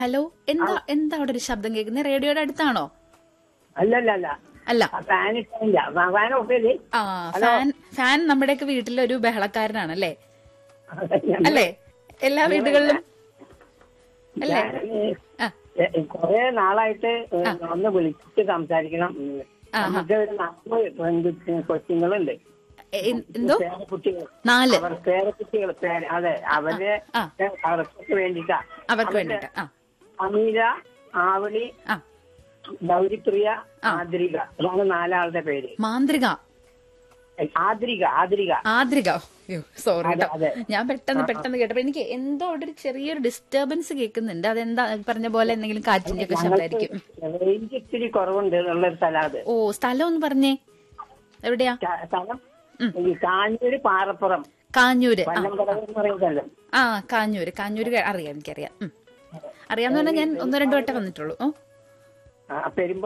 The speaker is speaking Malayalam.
ഹലോ എന്താ എന്താ അവിടെ ഒരു ശബ്ദം കേൾക്കുന്നത് റേഡിയോയുടെ അടുത്താണോ അല്ലല്ല അല്ല അല്ല ഫാൻ ഇട്ടില്ല ഫാൻ ഓഫില്ലേ ആ ഫാൻ ഫാൻ നമ്മുടെയൊക്കെ വീട്ടിലെ ഒരു ബഹളക്കാരനാണ് അല്ലേ അല്ലേ എല്ലാ വീടുകളിലും അല്ലേ ആ കൊറേ നാളായിട്ട് ഒന്ന് വിളിച്ചിട്ട് സംസാരിക്കണം നമുക്ക് ഒരു നാല് കൊച്ചുങ്ങളുണ്ട് എ- എ- എന്തോ പേരക്കുട്ടികൾ നാല് അവർ പേരക്കുട്ടികൾ പേര അതെ അവരെ ആ. അവർക്ക് വേണ്ടിട്ടാ അവർക്ക് വേണ്ടിട്ട് ആ അമീര ആവളി ആ ഗൗരിപ്രിയ ആദ്രിക അതാണ് നാലാളുടെ പേര് മാന്ത്രിക ആദ്രിക ആദ്രിക ആദ്രിക സോറി അതെ, കേട്ടോ അതെ. ഞാൻ പെട്ടെന്ന് പെട്ടെന്ന് കേട്ടപ്പോ എനിക്ക് എന്തോ അവിടെ ഒരു ചെറിയൊരു ഡിസ്റ്റർബൻസ് കേൾക്കുന്നുണ്ട് അതെന്താ പറഞ്ഞ പോലെ എന്തെങ്കിലും കാറ്റിന്റെ ഒക്കെ ശബ്ദമായിരിക്കും റേഞ്ച് ഇത്തിരി കുറവുണ്ട് എന്നുള്ളൊരു സ്ഥലം അത് ഓ സ്ഥലം ഒന്ന് പറഞ്ഞേ എവിടെയാ ക- സ്ഥലം ഈ കാഞ്ഞൂര് പാറപ്പുറം കാഞ്ഞൂര് ആ വല്ലംകടവ് എന്ന് പറയുന്ന സ്ഥലം ആ കാഞ്ഞൂര് കാഞ്ഞൂര് കേ- അറിയാം എനിക്കറിയാം ഉം. അറിയാന്ന് പറഞ്ഞാൽ ഞാൻ ഒന്നോ രണ്ടോ വട്ടം വന്നിട്ടുള്ളൂ ഓ ആ, പെരുമ്പ